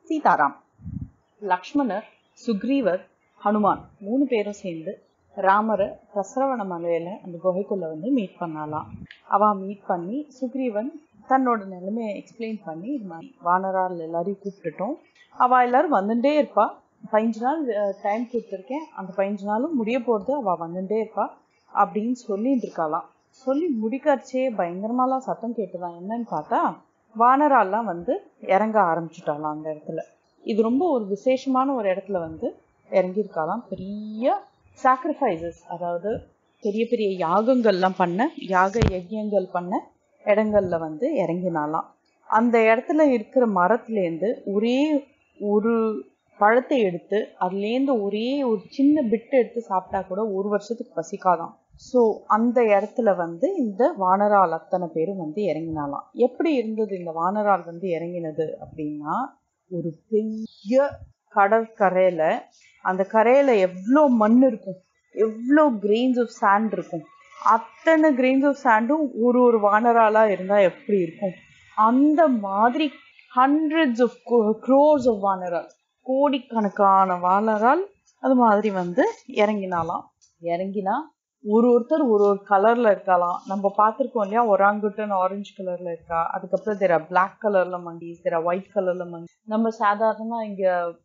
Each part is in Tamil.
சீதாராம் லக்ஷ்மணர் சுக்ரீவர் ஹனுமான் மூணு பேரும் சேர்ந்து ராமரை பிரசரவண மலையில அந்த குகைக்குள்ள வந்து மீட் பண்ணலாம் அவ மீட் பண்ணி சுக்ரீவன் தன்னோட நிலைமையை எக்ஸ்பிளைன் பண்ணி இது மாதிரி வானரால் எல்லாரையும் கூப்பிட்டுட்டோம் அவ எல்லாரும் வந்துட்டே இருப்பா பதினஞ்சு நாள் டைம் கொடுத்துருக்கேன் அந்த பதினஞ்சு நாளும் முடிய போறது அவ வந்துட்டே இருப்பா அப்படின்னு சொல்லிட்டு இருக்காளாம் சொல்லி முடிக்கச்சே பயங்கரமாலாம் சத்தம் கேட்டுதான் என்னன்னு பார்த்தா வானரால்லாம் வந்து இறங்க ஆரம்பிச்சுட்டாலாம் அந்த இடத்துல இது ரொம்ப ஒரு விசேஷமான ஒரு இடத்துல வந்து இறங்கியிருக்காளாம் பெரிய சாக்ரிஃபைசஸ் அதாவது பெரிய பெரிய யாகங்கள்லாம் பண்ண யாக யஜ்யங்கள் பண்ண இடங்கள்ல வந்து இறங்கினாலாம் அந்த இடத்துல இருக்கிற மரத்துலேருந்து ஒரே ஒரு பழத்தை எடுத்து அதுலேருந்து ஒரே ஒரு சின்ன பிட்டு எடுத்து சாப்பிட்டா கூட ஒரு வருஷத்துக்கு பசிக்காதான் ஸோ அந்த இடத்துல வந்து இந்த வானரால் அத்தனை பேரும் வந்து இறங்கினாலாம் எப்படி இருந்தது இந்த வானரால் வந்து இறங்கினது அப்படின்னா ஒரு பெரிய கடற்கரையில அந்த கரையில எவ்வளோ மண் இருக்கும் எவ்வளோ கிரெயின்ஸ் ஆஃப் சாண்ட் இருக்கும் அத்தனை கிரெயின்ஸ் ஆஃப் சாண்டும் ஒரு ஒரு வானராலா இருந்தா எப்படி இருக்கும் அந்த மாதிரி ஹண்ட்ரட்ஸ் ஆஃப் க்ரோர்ஸ் ஆஃப் வானரால் கோடிக்கணக்கான வானரால் அது மாதிரி வந்து இறங்கினாலாம் இறங்கினா ஒரு ஒருத்தர் ஒரு ஒரு கலர்ல இருக்கலாம் நம்ம பார்த்துருக்கோம் இல்லையா ஒராங்குட்டன் ஆரஞ்சு கலர்ல இருக்கா அதுக்கப்புறம் தெர பிளாக் கலர்ல மங்கீஸ் தெர ஒயிட் கலர்ல மங்கி நம்ம சாதாரணமா இங்க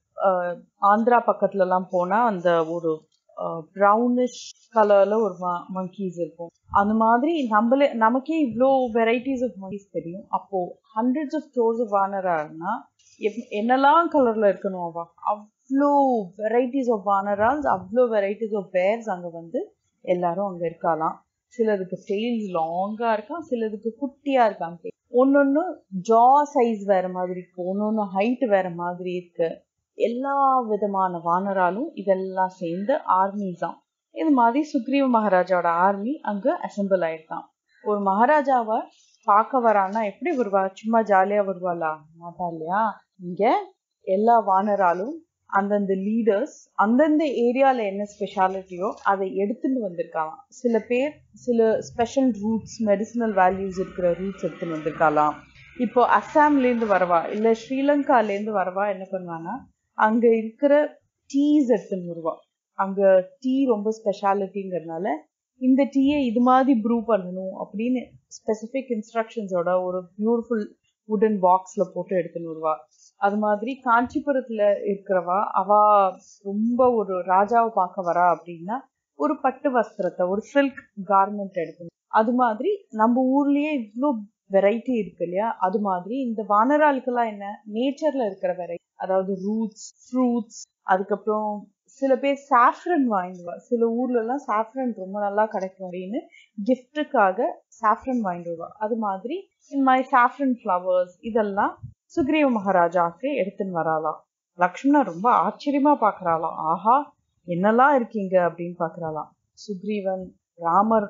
ஆந்திரா பக்கத்துல எல்லாம் போனா அந்த ஒரு ப்ரௌனிஷ் கலர்ல ஒரு மங்கீஸ் இருக்கும் அந்த மாதிரி நம்மளே நமக்கே இவ்வளோ வெரைட்டிஸ் ஆஃப் மங்கீஸ் தெரியும் அப்போ ஹண்ட்ரட்ஸ் ஆஃப் க்ரோர்ஸ் ஆஃப் வானரால்னா என்னெல்லாம் கலர்ல இருக்கணும் அவ அவ்வளோ வெரைட்டிஸ் ஆஃப் வானரால்ஸ் அவ்வளோ வெரைட்டிஸ் ஆஃப் பேர்ஸ் அங்க வந்து எல்லாரும் அங்க இருக்கலாம் சிலதுக்கு டெய்ல்ஸ் லாங்கா இருக்கான் சிலதுக்கு குட்டியா இருக்காங்க ஒன்னொன்னு ஜா சைஸ் வேற மாதிரி இருக்கு ஒன்னொன்னு ஹைட் வேற மாதிரி இருக்கு எல்லா விதமான வானராலும் இதெல்லாம் சேர்ந்து ஆர்மிஸ் தான் இது மாதிரி சுக்ரீவ மகாராஜாவோட ஆர்மி அங்க அசம்பிள் ஆயிருக்கான் ஒரு மகாராஜாவை பார்க்க வரான்னா எப்படி வருவா சும்மா ஜாலியா வருவாளா மாட்டா இல்லையா இங்க எல்லா வானராலும் அந்தந்த லீடர்ஸ் அந்தந்த ஏரியால என்ன ஸ்பெஷாலிட்டியோ அதை எடுத்துட்டு வந்திருக்காலாம் சில பேர் சில ஸ்பெஷல் ரூட்ஸ் மெடிசினல் வேல்யூஸ் இருக்கிற ரூட்ஸ் எடுத்துட்டு வந்திருக்காலாம் இப்போ அஸ்ஸாம்லேருந்து வரவா இல்ல ஸ்ரீலங்காலேருந்து வரவா என்ன பண்ணுவான்னா அங்க இருக்கிற டீஸ் எடுத்துன்னு வருவா அங்க டீ ரொம்ப ஸ்பெஷாலிட்டிங்கிறதுனால இந்த டீயை இது மாதிரி ப்ரூ பண்ணணும் அப்படின்னு ஸ்பெசிஃபிக் இன்ஸ்ட்ரக்ஷன்ஸோட ஒரு பியூட்டிஃபுல் உடன் பாக்ஸ்ல போட்டு எடுத்துன்னு வருவா அது மாதிரி காஞ்சிபுரத்துல இருக்கிறவா அவ ரொம்ப ஒரு ராஜாவை பார்க்க வரா அப்படின்னா ஒரு பட்டு வஸ்திரத்தை ஒரு சில்க் கார்மெண்ட் எடுக்கணும் அது மாதிரி நம்ம ஊர்லயே இவ்வளோ வெரைட்டி இருக்கு இல்லையா அது மாதிரி இந்த வானராளுக்கெல்லாம் என்ன நேச்சர்ல இருக்கிற வெரைட்டி அதாவது ரூட்ஸ் ஃப்ரூட்ஸ் அதுக்கப்புறம் சில பேர் சாஃப்ரன் வாங்கிடுவா சில ஊர்ல எல்லாம் சாஃப்ரன் ரொம்ப நல்லா கிடைக்கும் அப்படின்னு கிஃப்ட்டுக்காக சாஃப்ரன் வாங்கிடுவா அது மாதிரி இந்த மாதிரி சாஃப்ரன் ஃப்ளவர்ஸ் இதெல்லாம் சுக்ரீவ மகாராஜாக்கு எடுத்துன்னு வராளாம் லக்ஷ்மணா ரொம்ப ஆச்சரியமா பாக்குறாளாம் ஆஹா என்னெல்லாம் இருக்கீங்க அப்படின்னு பாக்குறாளாம் சுக்ரீவன் ராமர்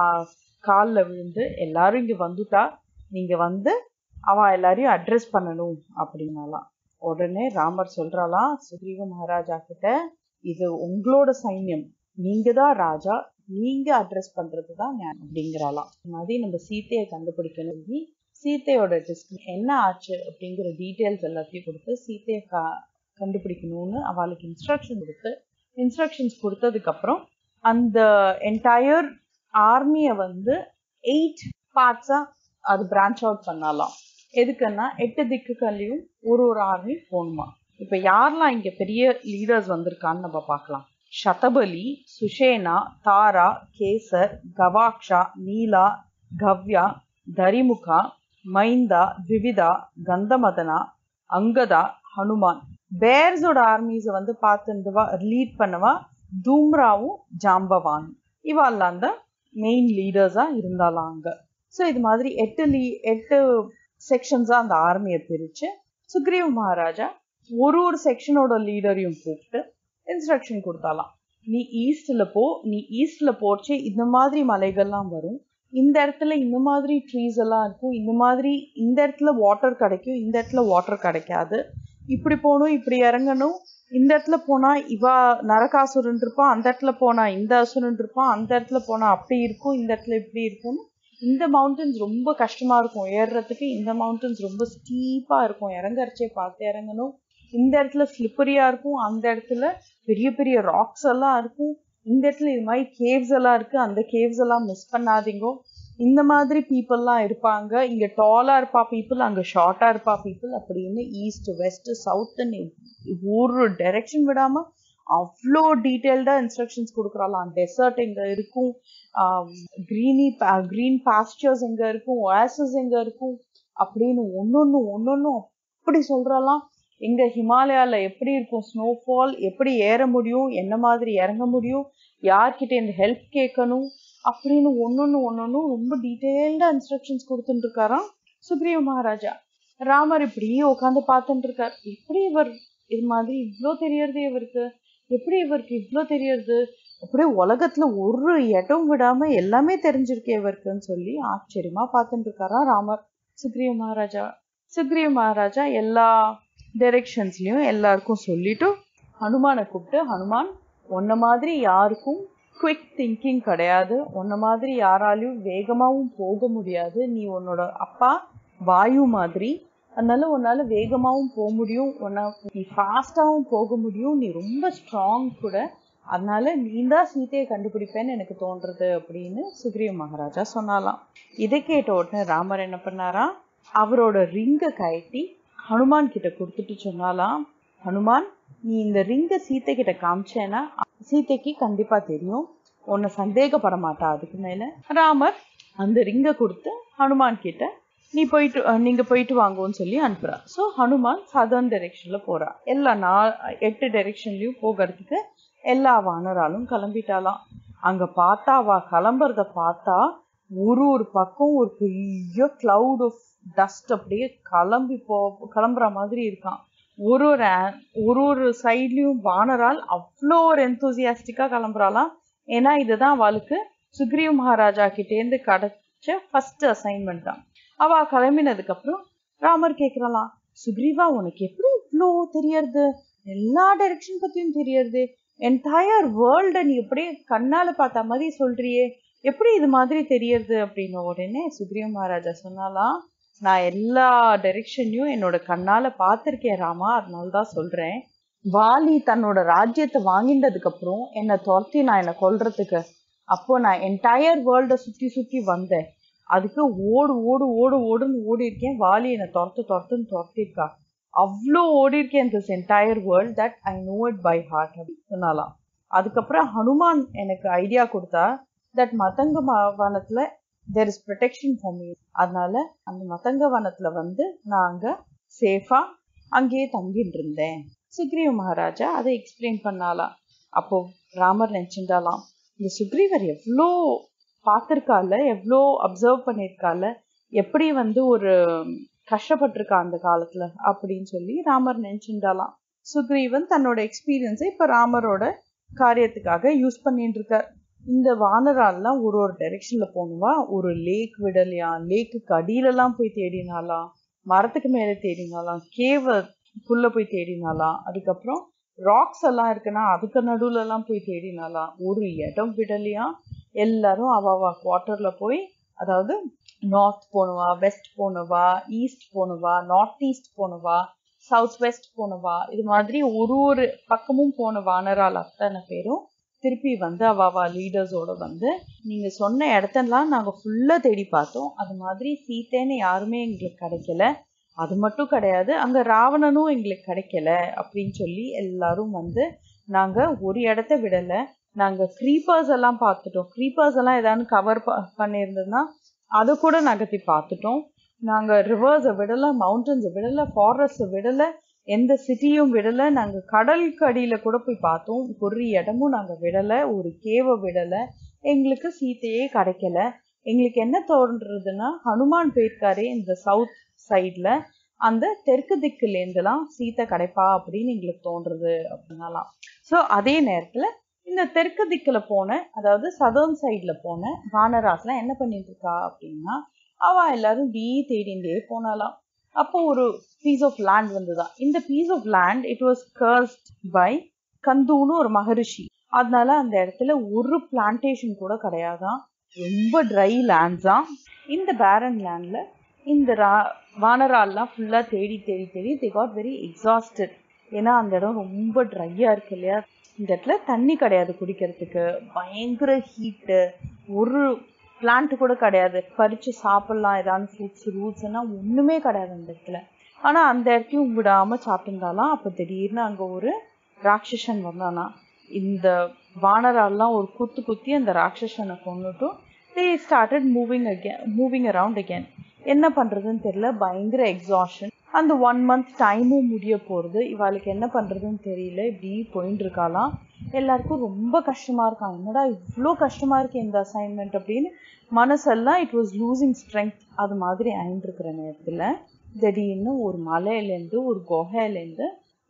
காலில் விழுந்து எல்லாரும் இங்க வந்துட்டா நீங்க வந்து அவ எல்லாரையும் அட்ரஸ் பண்ணணும் அப்படின்னாலாம் உடனே ராமர் சொல்றாளாம் சுக்ரீவ மகாராஜா கிட்ட இது உங்களோட சைன்யம் நீங்க தான் ராஜா நீங்க அட்ரஸ் பண்றது தான் ஞானம் அப்படிங்கிறாளாம் மாதிரி நம்ம சீத்தையை கண்டுபிடிக்கணும் சீத்தையோட டெஸ்ட் என்ன ஆச்சு அப்படிங்கிற டீட்டெயில்ஸ் எல்லாத்தையும் கொடுத்து சீத்தையை கா கண்டுபிடிக்கணும்னு அவளுக்கு இன்ஸ்ட்ரக்ஷன் கொடுத்து இன்ஸ்ட்ரக்ஷன்ஸ் கொடுத்ததுக்கு அப்புறம் அந்த என்டையர் ஆர்மியை வந்து எயிட் பார்ட்ஸா அது பிரான்ச் அவுட் பண்ணலாம் எதுக்குன்னா எட்டு திக்குகள்லையும் ஒரு ஒரு ஆர்மி போகணுமா இப்ப யாரெல்லாம் இங்க பெரிய லீடர்ஸ் வந்திருக்கான்னு நம்ம பார்க்கலாம் சதபலி சுஷேனா தாரா கேசர் கவாக்ஷா நீலா கவ்யா தரிமுகா மைந்தா விவிதா கந்தமதனா அங்கதா ஹனுமான் பேர்ஸோட ஆர்மிஸை வந்து பார்த்துவா லீட் பண்ணவா தூம்ராவும் ஜாம்பவான் இவாள்லாம் தான் மெயின் லீடர்ஸா இருந்தாலாம் அங்க ஸோ இது மாதிரி எட்டு லீ எட்டு செக்ஷன்ஸா அந்த ஆர்மியை பிரிச்சு சுக்ரீவ மகாராஜா ஒரு ஒரு செக்ஷனோட லீடரையும் கூப்பிட்டு இன்ஸ்ட்ரக்ஷன் கொடுத்தாலாம் நீ ஈஸ்ட்ல போ நீ ஈஸ்ட்ல போச்சு இந்த மாதிரி மலைகள்லாம் வரும் இந்த இடத்துல இந்த மாதிரி ட்ரீஸ் எல்லாம் இருக்கும் இந்த மாதிரி இந்த இடத்துல வாட்டர் கிடைக்கும் இந்த இடத்துல வாட்டர் கிடைக்காது இப்படி போகணும் இப்படி இறங்கணும் இந்த இடத்துல போனா இவா நரகாசுரன் இருப்பான் அந்த இடத்துல போனா இந்த அசுரன் இருப்பான் அந்த இடத்துல போனா அப்படி இருக்கும் இந்த இடத்துல இப்படி இருக்கும்னு இந்த மவுண்டன்ஸ் ரொம்ப கஷ்டமா இருக்கும் ஏறுறதுக்கு இந்த மவுண்டன்ஸ் ரொம்ப ஸ்டீப்பா இருக்கும் இறங்கறச்சே பார்த்து இறங்கணும் இந்த இடத்துல ஸ்லிப்பரியா இருக்கும் அந்த இடத்துல பெரிய பெரிய ராக்ஸ் எல்லாம் இருக்கும் இந்த இடத்துல இது மாதிரி கேவ்ஸ் எல்லாம் இருக்கு அந்த கேவ்ஸ் எல்லாம் மிஸ் பண்ணாதீங்க இந்த மாதிரி பீப்புளெலாம் இருப்பாங்க இங்க டாலா இருப்பா பீப்புள் அங்க ஷார்ட்டா இருப்பா பீப்புள் அப்படின்னு ஈஸ்ட் வெஸ்ட் சவுத்துன்னு ஒரு டைரக்ஷன் விடாம அவ்வளோ டீட்டெயில்டாக இன்ஸ்ட்ரக்ஷன்ஸ் கொடுக்குறாளாம் டெசர்ட் எங்கே இருக்கும் க்ரீனி க்ரீன் பாஸ்டர்ஸ் எங்கே இருக்கும் ஒயாசஸ் எங்கே இருக்கும் அப்படின்னு ஒன்னொன்னு ஒன்னொன்னு அப்படி சொல்றாலாம் எங்க ஹிமாலயால எப்படி இருக்கும் ஸ்னோஃபால் எப்படி ஏற முடியும் என்ன மாதிரி இறங்க முடியும் யார்கிட்ட இந்த ஹெல்ப் கேட்கணும் அப்படின்னு ஒன்னொன்னு ஒன்னொன்னு ரொம்ப டீட்டெயில்டா இன்ஸ்ட்ரக்ஷன்ஸ் கொடுத்துட்டு இருக்காராம் சுக்ரீவ மகாராஜா ராமர் இப்படியே உட்காந்து பார்த்துட்டு இருக்கார் எப்படி இவர் இது மாதிரி இவ்வளோ தெரியறது இவருக்கு எப்படி இவருக்கு இவ்வளோ தெரியறது அப்படியே உலகத்துல ஒரு இடம் விடாம எல்லாமே தெரிஞ்சிருக்கே இவருக்குன்னு சொல்லி ஆச்சரியமா பார்த்துட்டு இருக்காரா ராமர் சுக்ரீவ மகாராஜா சுக்ரீவ மகாராஜா எல்லா டைரெக்ஷன்ஸ்லயும் எல்லாருக்கும் சொல்லிட்டு ஹனுமானை கூப்பிட்டு ஹனுமான் உன்ன மாதிரி யாருக்கும் குவிக் திங்கிங் கிடையாது உன்ன மாதிரி யாராலையும் வேகமாவும் போக முடியாது நீ உன்னோட அப்பா வாயு மாதிரி அதனால உன்னால வேகமாவும் போக முடியும் உன்னை நீ ஃபாஸ்டாவும் போக முடியும் நீ ரொம்ப ஸ்ட்ராங் கூட அதனால நீ தான் சீதையை கண்டுபிடிப்பேன்னு எனக்கு தோன்றது அப்படின்னு சுக்ரீவ மகாராஜா சொன்னாலாம் இதை கேட்ட உடனே ராமர் என்ன பண்ணாரா அவரோட ரிங்கை கழட்டி ஹனுமான் கிட்ட கொடுத்துட்டு சொன்னாலாம் ஹனுமான் நீ இந்த ரிங்கை சீத்தை கிட்ட காமிச்சேன்னா சீதைக்கு கண்டிப்பா தெரியும் உன்னை சந்தேகப்பட மாட்டா அதுக்கு மேல ராமர் அந்த ரிங்கை கொடுத்து ஹனுமான் கிட்ட நீ போயிட்டு அஹ் நீங்க போயிட்டு வாங்கன்னு சொல்லி அனுப்புறா ஸோ ஹனுமான் சதர்ன் டைரெக்ஷன்ல போறா எல்லா நா எட்டு டைரெக்ஷன்லயும் போகிறதுக்கு எல்லா வானராலும் கிளம்பிட்டாலாம் அங்க பார்த்தா அவ கிளம்புறத பார்த்தா ஒரு ஒரு பக்கம் ஒரு பெரிய கிளவுட் ஆஃப் டஸ்ட் அப்படியே கிளம்பி போ கிளம்புற மாதிரி இருக்கான் ஒரு ஒரு a- ஒரு ஒரு சைட்லயும் வானரால் அவ்வளோ ஒரு எந்தூசியாஸ்டிக்கா கிளம்புறாளாம் ஏன்னா இதுதான் அவளுக்கு சுக்ரீவ் மகாராஜா கிட்டேருந்து கிடைச்ச ஃபர்ஸ்ட் அசைன்மெண்ட் தான் அவ கிளம்பினதுக்கு அப்புறம் ராமர் கேக்குறாளாம் சுக்ரீவா உனக்கு எப்படி இவ்வளோ தெரியறது எல்லா டைரக்ஷன் பத்தியும் தெரியறது என்டையர் வேர்ல்ட நீ அப்படியே கண்ணால பார்த்த மாதிரி சொல்றியே எப்படி இது மாதிரி தெரியறது அப்படின்ன உடனே சுக்ரீவ மகாராஜா சொன்னாலாம் நான் எல்லா டைரெக்ஷன்லையும் என்னோட கண்ணால பார்த்திருக்கேன் ராமா அதனால தான் சொல்றேன் வாலி தன்னோட ராஜ்யத்தை வாங்கிட்டதுக்கு அப்புறம் என்னை துரத்தி நான் என்னை கொல்றதுக்கு அப்போ நான் என்டையர் வேர்ல்ட சுத்தி சுத்தி வந்தேன் அதுக்கு ஓடு ஓடு ஓடு ஓடுன்னு ஓடி இருக்கேன் வாலி என்னை துரத்து துரத்துன்னு துரத்திருக்கா அவ்வளோ ஓடி இருக்கேன் this entire world that I know it by heart அப்படின்னு சொன்னாலாம் அதுக்கப்புறம் ஹனுமான் எனக்கு ஐடியா கொடுத்தா தட் மதங்க ம- வனத்துல there is protection for me அதனால அந்த மதங்க வனத்துல வந்து நான் அங்க சேஃபா அங்கேயே தங்கிட்டு இருந்தேன் சுக்ரீவ மகாராஜா அதை எக்ஸ்பிளைன் பண்ணாலாம் அப்போ ராமர் நினைச்சிருந்தாலாம் இந்த சுக்ரீவர் எவ்வளோ பார்த்திருக்கால எவ்வளோ அப்சர்வ் பண்ணியிருக்கால எப்படி வந்து ஒரு கஷ்டப்பட்டிருக்கா அந்த காலத்துல அப்படின்னு சொல்லி ராமர் நினைச்சிருந்தாலாம் சுக்ரீவன் தன்னோட எக்ஸ்பீரியன்ஸை இப்ப ராமரோட காரியத்துக்காக யூஸ் பண்ணிட்டு இருக்கார் இந்த வானரால்லாம் ஒரு ஒரு டைரெக்ஷன்ல போகணுமா ஒரு லேக் விடலையா லேக்குக்கு அடியிலலாம் போய் தேடினாலாம் மரத்துக்கு மேல தேடினாலாம் கேவ புல்ல போய் தேடினாலாம் அதுக்கப்புறம் ராக்ஸ் எல்லாம் இருக்குன்னா அதுக்கு நடுவுல எல்லாம் போய் தேடினாலாம் ஒரு இடம் விடலையா எல்லாரும் அவ அவ குவார்டர்ல போய் அதாவது நார்த் போனவா வெஸ்ட் போனவா ஈஸ்ட் போனவா நார்த் ஈஸ்ட் போனவா சவுத் வெஸ்ட் போனவா இது மாதிரி ஒரு ஒரு பக்கமும் போன வானரால் அத்தனை பேரும் திருப்பி வந்து அவாவா லீடர்ஸோட வந்து நீங்க சொன்ன இடத்தெல்லாம் நாங்க ஃபுல்லா தேடி பார்த்தோம் அது மாதிரி சீத்தைன்னு யாருமே எங்களுக்கு கிடைக்கல அது மட்டும் கிடையாது அங்க ராவணனும் எங்களுக்கு கிடைக்கல அப்படின்னு சொல்லி எல்லாரும் வந்து நாங்க ஒரு இடத்த விடல நாங்க க்ரீப்பர்ஸ் எல்லாம் பார்த்துட்டோம் க்ரீப்பர்ஸ் எல்லாம் ஏதாவது கவர் பண்ணியிருந்ததுன்னா அதை கூட நகர்த்தி பார்த்துட்டோம் நாங்க ரிவர்ஸை விடல மவுண்டன்ஸை விடல ஃபாரஸ்ட்டை விடல எந்த சிட்டியும் விடல நாங்க கடலுக்கு அடியில கூட போய் பார்த்தோம் ஒரு இடமும் நாங்க விடல ஒரு கேவை விடல எங்களுக்கு சீத்தையே கிடைக்கல எங்களுக்கு என்ன தோன்றதுன்னா ஹனுமான் போயிருக்காரே இந்த சவுத் சைட்ல அந்த தெற்கு திக்குல இருந்தெல்லாம் சீத்தை கிடைப்பா அப்படின்னு எங்களுக்கு தோன்றுறது அப்படின்னாலாம் ஸோ அதே நேரத்துல இந்த தெற்கு திக்குல போன அதாவது சதர்ன் சைட்ல போன வானராஸ்லாம் என்ன பண்ணிட்டு இருக்கா அப்படின்னா அவ எல்லாரும் டீ தேடிண்டே போனாலாம் அப்போ ஒரு பீஸ் ஆஃப் லேண்ட் வந்துதான் இந்த piece of land it was cursed by கந்தூன்னு ஒரு மகரிஷி அதனால அந்த இடத்துல ஒரு பிளான்டேஷன் கூட கிடையாதான் ரொம்ப ட்ரை லேண்ட்ஸ் தான் இந்த பேரன் லேண்ட்ல இந்த ரா வானரால்லாம் ஃபுல்லா தேடி தேடி தேடி தே காட் வெரி எக்ஸாஸ்டட் ஏன்னா அந்த இடம் ரொம்ப ட்ரையா இருக்கு இல்லையா இந்த இடத்துல தண்ணி கிடையாது குடிக்கிறதுக்கு பயங்கர ஹீட்டு ஒரு பிளான்ட் கூட கிடையாது பறிச்சு சாப்பிடலாம் ஏதாவது ஃப்ரூட்ஸ் ரூட்ஸ்னா ஒண்ணுமே கிடையாது அந்த இடத்துல ஆனா அந்த இடத்தையும் விடாம சாப்பிட்டுருந்தாலாம் அப்ப திடீர்னு அங்க ஒரு ராட்சசன் வந்தானா இந்த வானரால்லாம் ஒரு குத்து குத்தி அந்த ராட்சசனை கொண்டுட்டும் they started moving again moving around again என்ன பண்றதுன்னு தெரியல பயங்கர எக்ஸாஷன் அந்த ஒன் மந்த் டைமும் முடிய போறது இவாளுக்கு என்ன பண்றதுன்னு தெரியல இப்படி போயிட்டு இருக்காளாம் எல்லாருக்கும் ரொம்ப கஷ்டமா இருக்கான் என்னடா இவ்வளோ கஷ்டமா இருக்கு இந்த அசைன்மெண்ட் அப்படின்னு மனசெல்லாம் இட் வாஸ் லூசிங் ஸ்ட்ரென்த் அது மாதிரி ஆயின்றிருக்கிற நேரத்துல திடீர்னு ஒரு மலையிலேருந்து ஒரு குகையிலேருந்து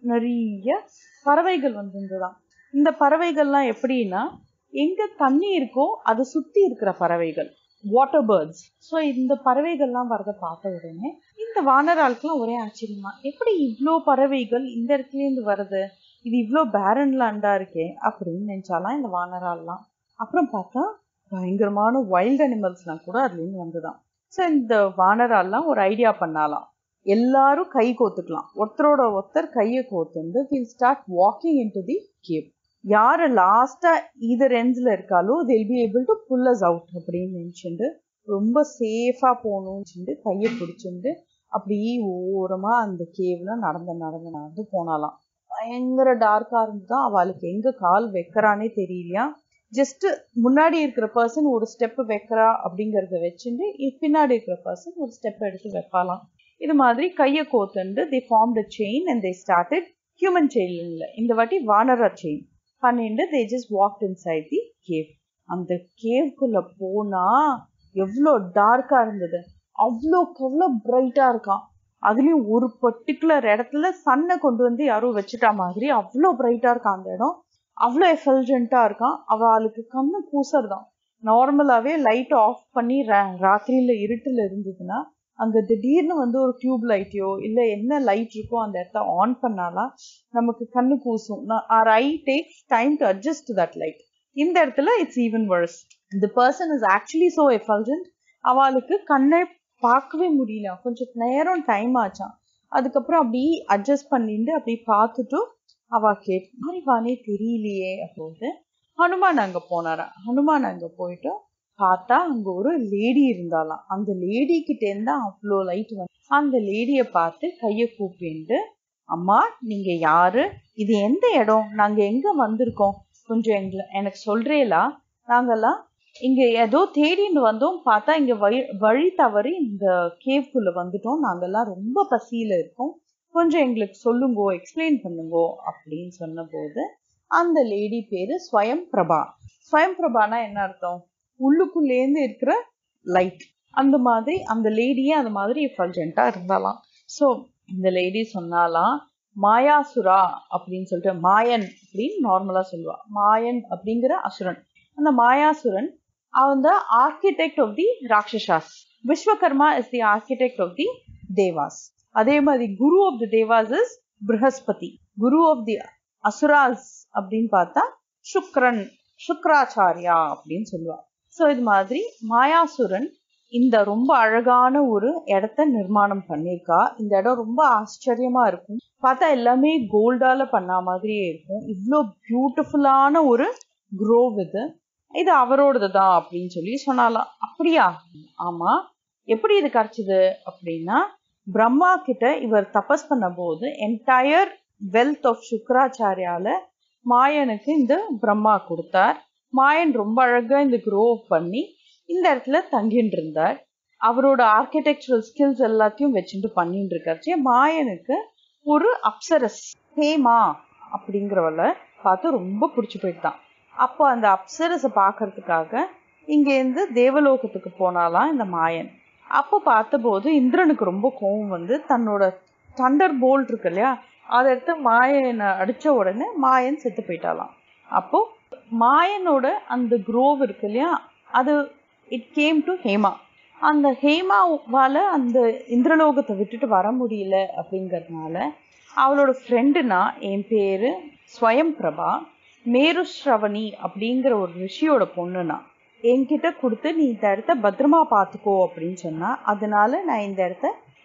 நிறைய பறவைகள் வந்திருந்ததாம் இந்த பறவைகள்லாம் எப்படின்னா எங்க தண்ணி இருக்கோ அதை சுத்தி இருக்கிற பறவைகள் வாட்டர் பேர்ட்ஸ் ஸோ இந்த பறவைகள்லாம் வரதை பார்த்த உடனே இந்த வானராளுக்குலாம் ஒரே ஆச்சரியமா எப்படி இவ்வளோ பறவைகள் இந்த இடத்துலேருந்து வருது இது இவ்வளோ பேரன் லேண்டா இருக்கே அப்படின்னு நினைச்சாலாம் இந்த வானரால்லாம் அப்புறம் பார்த்தா பயங்கரமான வைல்ட் அனிமல்ஸ்லாம் கூட அதுலேருந்து வந்துதான் ஸோ இந்த வானரால்லாம் ஒரு ஐடியா பண்ணாலாம் எல்லாரும் கை கோத்துக்கலாம் ஒருத்தரோட ஒருத்தர் கையை கோத்துண்டு will start walking into the cave யாரு லாஸ்டா இதர் எண்ட்ஸ்ல இருக்காலோ they'll be able to pull us out அப்படின்னு நினைச்சுட்டு ரொம்ப சேஃபா போகணும்னு சொல்லிட்டு கையை பிடிச்சிட்டு அப்படியே ஓரமா அந்த கேவ்ல நடந்து நடந்து நடந்து போனாலாம் பயங்கர டார்க்கா இருந்துதான் அவளுக்கு எங்க கால் வைக்கிறானே தெரியலையா ஜஸ்ட் முன்னாடி இருக்கிற பர்சன் ஒரு ஸ்டெப் வைக்கிறா அப்படிங்கறத வச்சுட்டு பின்னாடி இருக்கிற பர்சன் ஒரு ஸ்டெப் எடுத்து வைப்பாலாம் இது மாதிரி கையை கோத்துண்டு the form the chain and they started human chain இல்லை இந்த வாட்டி வானரா செயின் பண்ணிட்டு they just walk inside the cave அந்த கேவ்குள்ள போனா எவ்வளோ டார்க்கா இருந்தது அவ்வளோக்கு அவ்வளோ பிரைட்டா இருக்கான் அதுலயும் ஒரு பர்டிகுலர் இடத்துல சன்னை கொண்டு வந்து யாரோ வச்சுட்டா மாதிரி அவ்வளோ பிரைட்டா இருக்கான் அந்த இடம் அவ்வளோ எஃபல்ஜென்ட்டா இருக்கான் அவளுக்கு கண்ணு கூசறதான் நார்மலாவே லைட் ஆஃப் பண்ணி ரா- ராத்திரியில இருட்டுல இருந்ததுன்னா அங்க திடீர்னு வந்து ஒரு டியூப் லைட்டையோ இல்ல என்ன லைட் இருக்கோ அந்த இடத்த ஆன் பண்ணாலாம் நமக்கு கண்ணு கூசும் or eye takes time to adjust that light இந்த இடத்துல it's even worse the person is actually so effulgent அவளுக்கு கண்ணை பார்க்கவே முடியல கொஞ்சம் நேரம் டைம் ஆச்சாம் அதுக்கப்புறம் அப்படி அட்ஜஸ்ட் பண்ணிட்டு அப்படி பார்த்துட்டு அவ கேட் மாறிவானே தெரியலையே அப்போது ஹனுமான் அங்க போனாரா ஹனுமான் அங்க போயிட்டு பார்த்தா அங்க ஒரு லேடி இருந்தாலாம் அந்த லேடி கிட்ட இருந்தா அவ்வளோ லைட் வந்து அந்த லேடிய பார்த்து கைய கூப்பிட்டு அம்மா நீங்க யாரு இது எந்த இடம் நாங்க எங்க வந்திருக்கோம் கொஞ்சம் எங்களை எனக்கு சொல்றேலா நாங்கெல்லாம் இங்க ஏதோ தேடின்னு வந்தோம் பார்த்தா இங்க வழி வழி தவறி இந்த கேவ்குள்ள வந்துட்டோம் நாங்கெல்லாம் ரொம்ப பசியில இருக்கோம் கொஞ்சம் எங்களுக்கு சொல்லுங்கோ எக்ஸ்பிளைன் பண்ணுங்கோ அப்படின்னு சொன்னபோது அந்த லேடி பேரு ஸ்வயம் பிரபா ஸ்வயம் பிரபானா என்ன அர்த்தம் உள்ளுக்குள்ளேருந்து இருக்கிற லைட் அந்த மாதிரி அந்த லேடியே அந்த மாதிரி எஃபல்ஜென்ட்டா இருந்தாலாம் ஸோ இந்த லேடி சொன்னாலாம் மாயாசுரா அப்படின்னு சொல்லிட்டு மாயன் அப்படின்னு நார்மலா சொல்லுவா மாயன் அப்படிங்கிற அசுரன் அந்த மாயாசுரன் அவன் the architect of the rakshasas Vishwakarma is the architect of the devas அதே மாதிரி guru of the devas is Brihaspati guru of the asuras அப்படின்னு பார்த்தா சுக்ரன் சுக்ராச்சாரியா அப்படின்னு சொல்லுவா ஸோ இது மாதிரி மாயாசுரன் இந்த ரொம்ப அழகான ஒரு இடத்த நிர்மாணம் பண்ணியிருக்கா இந்த இடம் ரொம்ப ஆச்சரியமா இருக்கும் பார்த்தா எல்லாமே கோல்டால பண்ண மாதிரியே இருக்கும் இவ்வளோ பியூட்டிஃபுல்லான ஒரு க்ரோவ் இது இது அவரோடது தான் அப்படின்னு சொல்லி சொன்னாலாம் அப்படியா ஆமா எப்படி இது கிடைச்சது அப்படின்னா பிரம்மா கிட்ட இவர் தபஸ் பண்ண போது என்டையர் வெல்த் ஆஃப் சுக்கராச்சாரியால மாயனுக்கு இந்த பிரம்மா கொடுத்தார் மாயன் ரொம்ப அழகா இந்த க்ரோ பண்ணி இந்த இடத்துல தங்கிட்டு இருந்தார் அவரோட ஆர்கிடெக்சரல் ஸ்கில்ஸ் எல்லாத்தையும் வச்சுட்டு பண்ணிட்டு இருக்காச்சு மாயனுக்கு ஒரு அப்சரஸ் ஹேமா அப்படிங்கிறவள பார்த்து ரொம்ப பிடிச்சி போயிட்டான் அப்போ அந்த அப்சரஸை பார்க்கறதுக்காக இங்கேருந்து தேவலோகத்துக்கு போனாலாம் இந்த மாயன் அப்போ பார்த்தபோது இந்திரனுக்கு ரொம்ப கோவம் வந்து தன்னோட தண்டர் போல்ட் இருக்கு இல்லையா அதை எடுத்து மாயனை அடிச்ச உடனே மாயன் செத்து போயிட்டாலாம் அப்போ மாயனோட அந்த குரோவ் இருக்கு இல்லையா அது இட் கேம் டு ஹேமா அந்த ஹேமாவால அந்த இந்திரலோகத்தை விட்டுட்டு வர முடியல அப்படிங்கறதுனால அவளோட ஃப்ரெண்டுனா என் பேரு ஸ்வயம் பிரபா மேருஸ்ரவணி அப்படிங்கிற ஒரு ரிஷியோட பொண்ணுனா என்கிட்ட கொடுத்து நீ இந்த இடத்த பத்திரமா பார்த்துக்கோ அப்படின்னு சொன்னா அதனால நான் இந்த இடத்த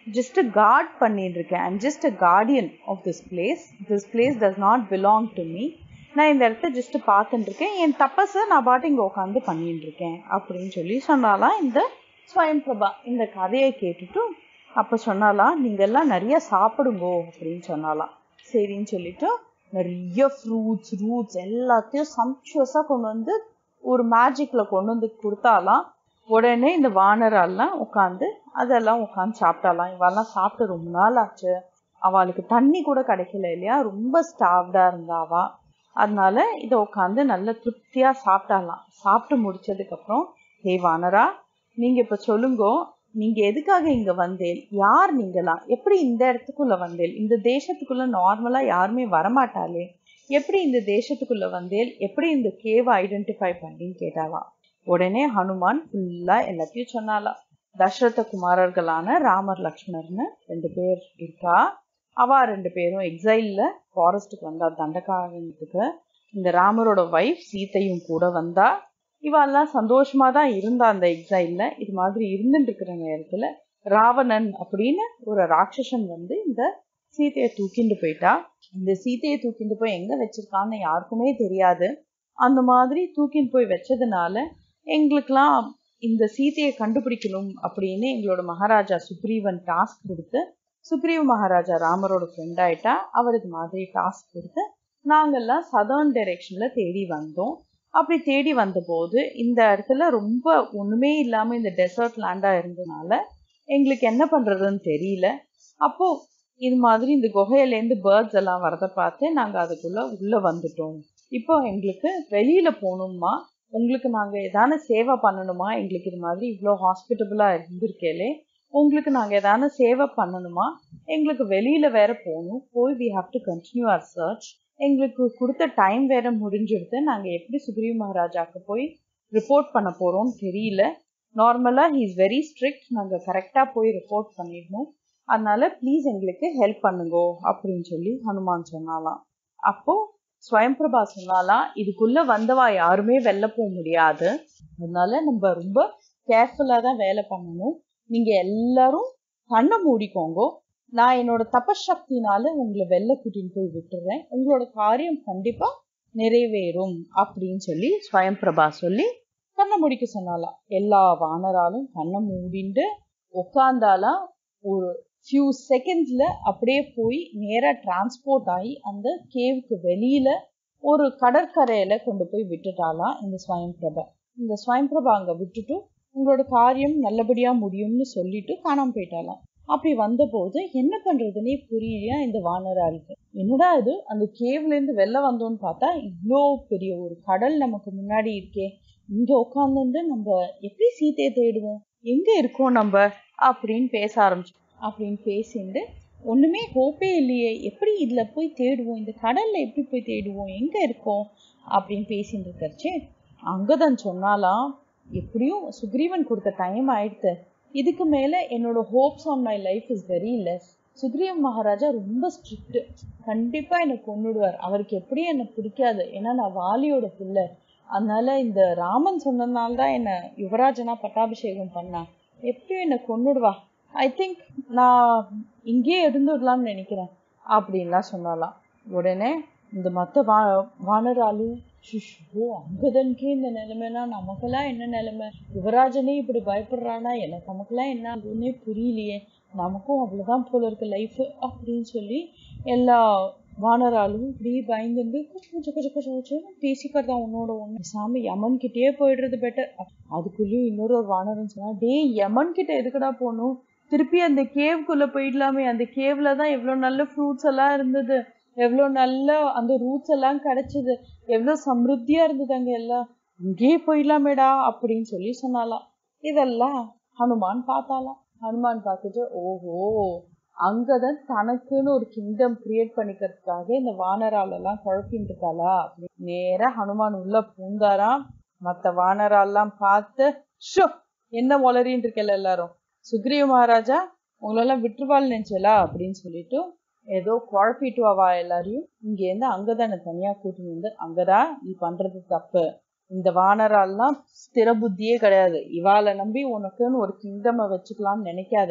ஜஸ்ட் கார்ட் பண்ணிட்டு இருக்கேன் I'm just a guardian of this place this place does not belong to me நான் இந்த இடத்த ஜஸ்ட் பார்த்துட்டு இருக்கேன் என் தப்பஸை நான் பாட்டு இங்கே உட்காந்து பண்ணிட்டு இருக்கேன் அப்படின்னு சொல்லி சொன்னாலாம் இந்த ஸ்வயம் பிரபா இந்த கதையை கேட்டுட்டு அப்போ சொன்னாலாம் நீங்கள்லாம் நிறைய சாப்பிடுங்கோ அப்படின்னு சொன்னாலாம் சரின்னு சொல்லிட்டு நிறைய ஃப்ரூட்ஸ் ரூட்ஸ் எல்லாத்தையும் சம்ச்சுவஸாக கொண்டு வந்து ஒரு மேஜிக்கில் கொண்டு வந்து கொடுத்தாலாம் உடனே இந்த வானரெல்லாம் உட்காந்து அதெல்லாம் உட்காந்து சாப்பிட்டாலாம் இவெல்லாம் சாப்பிட்டு ரொம்ப நாள் ஆச்சு அவளுக்கு தண்ணி கூட கிடைக்கல இல்லையா ரொம்ப ஸ்டாப்டாக இருந்தாவா அதனால இதை உட்காந்து நல்ல திருப்தியாக சாப்பிட்டாலாம் சாப்பிட்டு முடிச்சதுக்கப்புறம் ஹே வானரா நீங்கள் இப்போ சொல்லுங்கோ நீங்கள் எதுக்காக இங்கே வந்தேன் யார் நீங்களாம் எப்படி இந்த இடத்துக்குள்ள வந்தேன் இந்த தேசத்துக்குள்ள நார்மலாக யாருமே வரமாட்டாளே எப்படி இந்த தேசத்துக்குள்ள வந்தேன் எப்படி இந்த கேவை ஐடென்டிஃபை பண்ணின்னு கேட்டாலாம் உடனே ஹனுமான் ஃபுல்லா எல்லாத்தையும் சொன்னாலாம் தசரத குமாரர்களான ராமர் லக்ஷ்மணர்னு ரெண்டு பேர் இருக்கா அவ ரெண்டு பேரும் எக்ஸைல்ல ஃபாரஸ்ட்டுக்கு வந்தா தண்டகாரத்துக்கு இந்த ராமரோட ஒய்ஃப் சீத்தையும் கூட வந்தா இவெல்லாம் சந்தோஷமா தான் இருந்தா அந்த எக்ஸைல்ல இது மாதிரி இருந்துட்டு இருக்கிற நேரத்துல ராவணன் அப்படின்னு ஒரு ராட்சசன் வந்து இந்த சீத்தையை தூக்கிட்டு போயிட்டா இந்த சீத்தையை தூக்கிட்டு போய் எங்க வச்சிருக்கான்னு யாருக்குமே தெரியாது அந்த மாதிரி தூக்கிட்டு போய் வச்சதுனால எங்களுக்கெல்லாம் இந்த சீதையை கண்டுபிடிக்கணும் அப்படின்னு எங்களோட மகாராஜா சுக்ரீவன் டாஸ்க் கொடுத்து சுக்ரீவ மகாராஜா ராமரோட ஃப்ரெண்ட் ஆயிட்டா அவர் இது மாதிரி டாஸ்க் கொடுத்து நாங்கெல்லாம் சதர்ன் டைரெக்ஷன்ல தேடி வந்தோம் அப்படி தேடி வந்தபோது இந்த இடத்துல ரொம்ப ஒண்ணுமே இல்லாம இந்த டெசர்ட் லேண்டா இருந்ததுனால எங்களுக்கு என்ன பண்றதுன்னு தெரியல அப்போ இது மாதிரி இந்த குகையிலேருந்து பேர்ட்ஸ் எல்லாம் வரதை பார்த்து நாங்க அதுக்குள்ள உள்ள வந்துட்டோம் இப்போ எங்களுக்கு வெளியில போகணுமா உங்களுக்கு நாங்க ஏதான சேவை பண்ணணுமா எங்களுக்கு இது மாதிரி இவ்வளோ ஹாஸ்பிட்டபிளா இருந்திருக்கேலே உங்களுக்கு நாங்க ஏதான சேவை பண்ணணுமா எங்களுக்கு வெளியில வேற போகணும் போய் we have to continue our search எங்களுக்கு கொடுத்த டைம் வேற முடிஞ்சிடுது நாங்க எப்படி சுக்ரீவ் மகாராஜாக்கு போய் ரிப்போர்ட் பண்ண போறோம்னு தெரியல நார்மலா ஹீ இஸ் வெரி ஸ்ட்ரிக்ட் நாங்க கரெக்டா போய் ரிப்போர்ட் பண்ணிடணும் அதனால ப்ளீஸ் எங்களுக்கு ஹெல்ப் பண்ணுங்கோ அப்படின்னு சொல்லி ஹனுமான் சொன்னாலாம் அப்போ ஸ்வயம்பிரபா சொன்னாலாம் இதுக்குள்ள வந்தவா யாருமே வெளில போக முடியாது அதனால நம்ம ரொம்ப கேர்ஃபுல்லா தான் வேலை பண்ணணும் நீங்க எல்லாரும் கண்ணை மூடிக்கோங்க நான் என்னோட தபசக்தினால உங்களை வெளில கூட்டின்னு போய் விட்டுறேன் உங்களோட காரியம் கண்டிப்பா நிறைவேறும் அப்படின்னு சொல்லி ஸ்வயம்பிரபா சொல்லி கண்ணை முடிக்க சொன்னாலாம் எல்லா வானராலும் கண்ணை மூடிண்டு உட்காந்தாலாம் ஒரு ஃபியூ செகண்ட்ஸ்ல அப்படியே போய் நேரா டிரான்ஸ்போர்ட் ஆகி அந்த கேவுக்கு வெளியில ஒரு கடற்கரையில கொண்டு போய் விட்டுட்டாலாம் இந்த ஸ்வயம்பிரபா இந்த ஸ்வயம்பிரபா அங்க விட்டுட்டு உங்களோட காரியம் நல்லபடியா முடியும்னு சொல்லிட்டு காணாம போயிட்டாலாம் அப்படி வந்தபோது என்ன பண்றதுன்னே புரியலையா இந்த வானராளுக்கு என்னடா இது அந்த கேவ்ல இருந்து வெளில வந்தோம்னு பார்த்தா இவ்வளோ பெரிய ஒரு கடல் நமக்கு முன்னாடி இருக்கே இங்க உட்காந்துட்டு நம்ம எப்படி சீத்தையை தேடுவோம் எங்க இருக்கோம் நம்ம அப்படின்னு பேச ஆரம்பிச்சோம் அப்படின்னு பேசிட்டு ஒண்ணுமே ஹோப்பே இல்லையே எப்படி இதுல போய் தேடுவோம் இந்த கடல்ல எப்படி போய் தேடுவோம் எங்க இருக்கோம் அப்படின்னு பேசிட்டு இருக்கறச்சே அங்கதான் சொன்னாலாம் எப்படியும் சுக்ரீவன் கொடுத்த டைம் ஆயிடுத்து இதுக்கு மேல என்னோட hopes on my life is very less Sugriv Maharaja ரொம்ப ஸ்ட்ரிக்ட் கண்டிப்பா என்னை கொன்னுடுவார் அவருக்கு எப்படியும் என்னை பிடிக்காது ஏன்னா நான் வாலியோட பிள்ளை அதனால இந்த ராமன் சொன்னதுனால தான் என்னை யுவராஜனா பட்டாபிஷேகம் பண்ணா எப்படியும் என்னை கொன்னுடுவா ஐ திங்க் நான் இங்கேயே இருந்துடலாம்னு நினைக்கிறேன் அப்படின்லாம் சொன்னாலாம் உடனே இந்த மற்ற வா வானராலு ஷிஷோ அங்கதனுக்கே இந்த நிலைமைனா நமக்கெல்லாம் என்ன நிலைமை யுவராஜனே இப்படி பயப்படுறானா எனக்கு நமக்கெல்லாம் என்ன ஆகுதுன்னே புரியலையே நமக்கும் அவ்வளவுதான் போல இருக்கு லைஃப் அப்படின்னு சொல்லி எல்லா வானராலும் இப்படி பயந்துட்டு கொஞ்சம் கொஞ்சம் கொஞ்சம் கொஞ்சம் கொஞ்சம் பேசிக்கிறதா உன்னோட ஒண்ணு சாமி யமன் கிட்டயே போயிடுறது பெட்டர் அதுக்குள்ளேயும் இன்னொரு ஒரு வானரன் சொன்னா டேய் யமன் கிட்ட எதுக்குடா போகணும் திருப்பி அந்த கேவ்க்குள்ள போயிடலாமே அந்த கேவ்ல தான் எவ்வளவு நல்ல ஃப்ரூட்ஸ் எல்லாம் இருந்தது எவ்வளவு நல்ல அந்த ரூட்ஸ் எல்லாம் கிடைச்சது எவ்வளவு சமிருத்தியா இருந்தது அங்க எல்லாம் இங்கேயே போயிடலாமேடா அப்படின்னு சொல்லி சொன்னாலாம் இதெல்லாம் ஹனுமான் பார்த்தாலாம் ஹனுமான் பார்த்துட்டு ஓஹோ அங்கதான் தனக்குன்னு ஒரு கிங்டம் கிரியேட் பண்ணிக்கிறதுக்காக இந்த வானரால் எல்லாம் குழப்பின்னு இருக்காளா அப்படி நேரா ஹனுமான் உள்ள பூந்தாராம் மத்த வானரால்லாம் பார்த்து ஷோ என்ன வளரின்னு இருக்கல எல்லாரும் சுக்ரீவ மகாராஜா உங்களெல்லாம் விட்டுருவாள் நினைச்சலா அப்படின்னு சொல்லிட்டு ஏதோ குழப்பிட்டு அவா எல்லாரையும் இங்கேருந்து அங்கதானே தனியா கூட்டிட்டு வந்து அங்கதான் நீ பண்றது தப்பு இந்த வானரால்லாம் ஸ்திர புத்தியே கிடையாது இவாளை நம்பி உனக்குன்னு ஒரு கிங்டமை வச்சுக்கலாம்னு நினைக்காத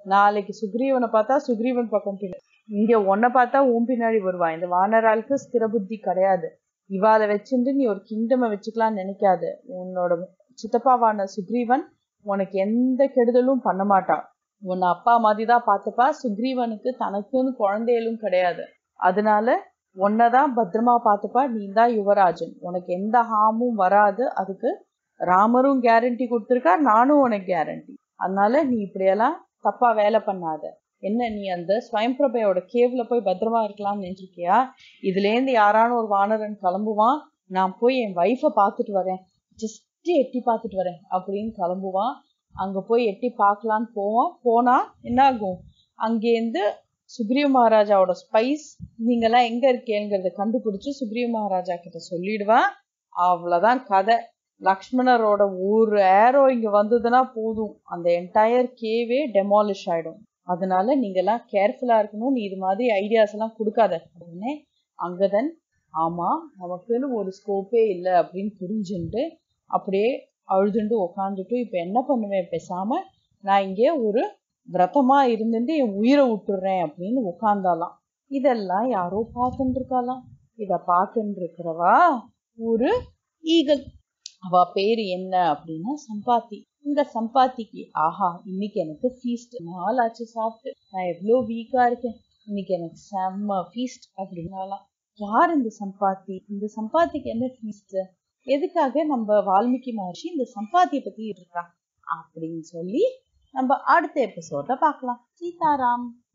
நாளைக்கு சுக்ரீவனை பார்த்தா சுக்ரீவன் பக்கம் பின்னாடி இங்க உன்னை பார்த்தா உன் பின்னாடி வருவான் இந்த வானராளுக்கு ஸ்திர புத்தி கிடையாது இவாளை வச்சுட்டு நீ ஒரு கிங்டமை வச்சுக்கலாம்னு நினைக்காது உன்னோட சித்தப்பாவான சுக்ரீவன் உனக்கு எந்த கெடுதலும் பண்ண மாட்டான் உன்னை அப்பா மாதிரி தான் பார்த்துப்பா சுக்ரீவனுக்கு தனக்குன்னு குழந்தைகளும் கிடையாது அதனால உன்னதான் பத்திரமா பார்த்துப்பா நீ தான் யுவராஜன் உனக்கு எந்த ஹார்மும் வராது அதுக்கு ராமரும் கேரண்டி கொடுத்துருக்கா நானும் உனக்கு கேரண்டி அதனால நீ இப்படியெல்லாம் தப்பா வேலை பண்ணாத என்ன நீ அந்த ஸ்வயம்பிரபையோட கேவ்ல போய் பத்திரமா இருக்கலாம்னு நினைச்சிருக்கியா இதுலேருந்து யாரான ஒரு வானரன் கிளம்புவான் நான் போய் என் ஒய்ஃபை பார்த்துட்டு வரேன் ஜஸ்ட் எட்டி பார்த்துட்டு வரேன் அப்படின்னு கிளம்புவான் அங்க போய் எட்டி பார்க்கலான்னு போவான் போனா என்ன ஆகும் அங்கேருந்து சுக்ரீவ மகாராஜாவோட ஸ்பைஸ் நீங்கெல்லாம் எங்க இருக்கேங்கிறத கண்டுபிடிச்சு சுக்ரீவ மகாராஜா கிட்ட சொல்லிடுவான் அவ்வளவுதான் கதை லக்ஷ்மணரோட ஒரு ஏரோ இங்க வந்ததுன்னா போதும் அந்த என்டையர் கேவே டெமாலிஷ் ஆயிடும் அதனால நீங்கெல்லாம் கேர்ஃபுல்லா இருக்கணும் நீ இது மாதிரி ஐடியாஸ் எல்லாம் கொடுக்காத அப்படின்னு அங்கதன் ஆமா நமக்குன்னு ஒரு ஸ்கோப்பே இல்லை அப்படின்னு புரிஞ்சுட்டு அப்படியே அழுதுண்டு உக்காந்துட்டு இப்ப என்ன பண்ணுவேன் பேசாம நான் இங்கே ஒரு விரதமா இருந்துட்டு என் உயிரை விட்டுறேன் அப்படின்னு உட்காந்தாலாம் இதெல்லாம் யாரோ பார்த்துட்டு இருக்காளாம் இத பார்த்துட்டு இருக்கிறவா ஒரு ஈகல் அவ பேரு என்ன அப்படின்னா சம்பாத்தி இந்த சம்பாத்திக்கு ஆஹா இன்னைக்கு எனக்கு ஃபீஸ்ட் நாள் ஆச்சு சாப்பிட்டு நான் எவ்வளோ வீக்கா இருக்கேன் இன்னைக்கு எனக்கு செம்ம ஃபீஸ்ட் அப்படின்னாலாம் யார் இந்த சம்பாத்தி இந்த சம்பாத்திக்கு என்ன ஃபீஸ்ட் எதுக்காக நம்ம வால்மீகி மகர்ஷி இந்த சம்பாத்திய பத்தி இருக்கா அப்படின்னு சொல்லி நம்ம அடுத்த எபிசோட பார்க்கலாம் சீதாராம்